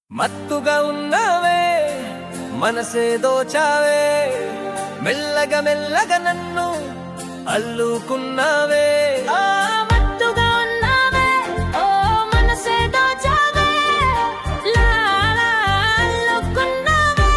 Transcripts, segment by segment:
మత్తుగా ఉన్నావే మనసే దోచావే మెల్లగా మెల్లగా నన్ను అల్లుకున్నావే ఓ మత్తుగా ఉన్నావే ఓ మనసే దోచావే లా లా అల్లుకున్నావే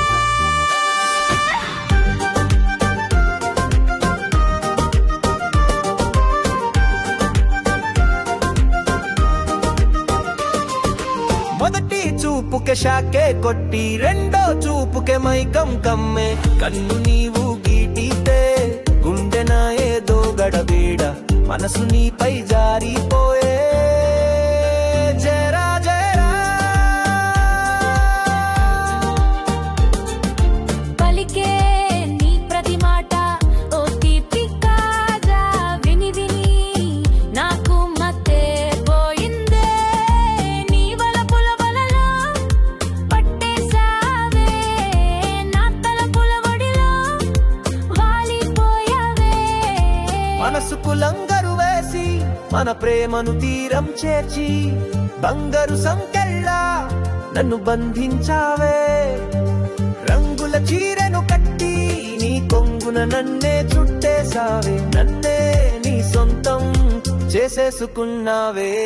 మొదటి చూపుకే షాకే కొట్టి రెండో చూపుకే మైకం కమ్మే కన్ను నీవు గీటితే గుండె నా ఏదో గడబీడ మనసు నీపై జారిపోయే జరా జరా పలికే నీ ప్రతి మాట ఓ తీపి కాజా విని విని నాకు మతే పోయిందే నీ వలపుల వలలో పట్టేశావే నా తలపుల ఒడిలో వాలిపోయావే మనసుకు లంగరు వేసి మన ప్రేమను తీరం చేర్చి బంగారు సంకెళ్ళా నన్ను బంధించావే రంగుల చీరెను కట్టి నీ కొంగున నన్నే చుట్టేశావే నన్నే నీ సొంతం చేసేసుకున్నావే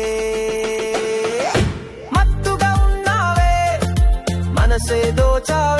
మత్తుగా ఉన్నావే మనసే దోచావే